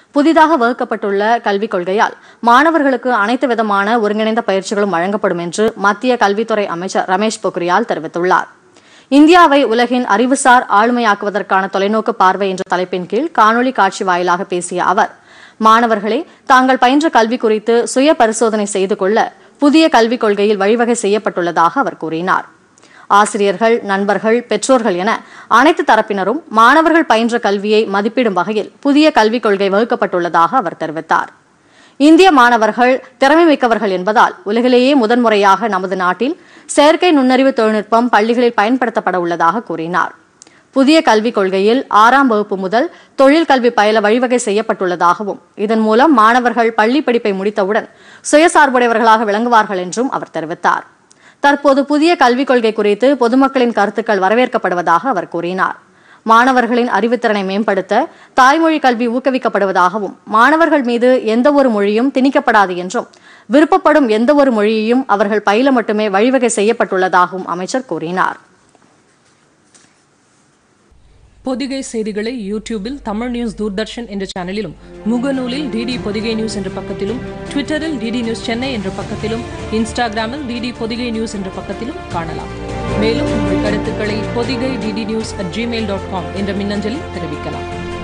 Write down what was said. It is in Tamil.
புதிதாக வகுக்கப்பட்டுள்ள கல்விக் கொள்கையால் மாணவர்களுக்கு அனைத்து விதமான ஒருங்கிணைந்த பயிற்சிகளும் வழங்கப்படும் என்று மத்திய கல்வித்துறை அமைச்சர் ரமேஷ் பொக்ரியால் தெரிவித்துள்ளார் இந்தியாவை உலகின் அறிவுசார் ஆளுமையாக்குவதற்கான தொலைநோக்கு பார்வை என்ற தலைப்பின் கீழ் காணொலி காட்சி வாயிலாக பேசிய அவர் மாணவர்களே தாங்கள் பயின்ற கல்வி குறித்து சுய பரிசோதனை செய்து கொள்ள புதிய கல்விக் கொள்கையில் வழிவகை செய்யப்பட்டுள்ளதாக அவர் கூறினார் ஆசிரியர்கள் நண்பர்கள் பெற்றோர்கள் என அனைத்து தரப்பினரும் மாணவர்கள் பயின்ற கல்வியை மதிப்பிடும் வகையில் புதிய கல்விக் கொள்கை வகுக்கப்பட்டுள்ளதாக அவர் தெரிவித்தார் இந்திய மாணவர்கள் திறமை மிக்கவர்கள் என்பதால் உலகிலேயே முதன்முறையாக நமது நாட்டில் செயற்கை நுண்ணறிவு தொழில்நுட்பம் பள்ளிகளில் பயன்படுத்தப்பட உள்ளதாக கூறினார் புதிய கல்விக் கொள்கையில் ஆறாம் வகுப்பு முதல் தொழில் கல்வி பயில வழிவகை செய்யப்பட்டுள்ளதாகவும் இதன் மூலம் மாணவர்கள் பள்ளி படிப்பை முடித்தவுடன் சுயசார்புடையவர்களாக விளங்குவார்கள் என்றும் அவர் தெரிவித்தார் தற்போது புதிய கல்விக் கொள்கை குறித்து பொதுமக்களின் கருத்துக்கள் வரவேற்கப்படுவதாக அவர் கூறினார் மாணவர்களின் அறிவுத்திறனை மேம்படுத்த தாய்மொழி கல்வி ஊக்குவிக்கப்படுவதாகவும் மாணவர்கள் மீது எந்த ஒரு மொழியும் திணிக்கப்படாது என்றும் விருப்பப்படும் எந்த ஒரு மொழியையும் அவர்கள் பயில மட்டுமே வழிவகை செய்யப்பட்டுள்ளதாகவும் அமைச்சர் கூறினார் பொதிகை செய்திகளை யூடியூபில் தமிழ் நியூஸ் தூர்தர்ஷன் என்ற சேனலிலும் முகநூலில் டிடி பொதிகை நியூஸ் என்ற பக்கத்திலும் ட்விட்டரில் டிடி நியூஸ் சென்னை என்ற பக்கத்திலும் இன்ஸ்டாகிராமில் டிடி பொதிகை நியூஸ் என்ற பக்கத்திலும் காணலாம் மேலும் உங்கள் கருத்துக்களை Pothigai DD news at Gmail dot com என்ற மின்னஞ்சலில் தெரிவிக்கலாம்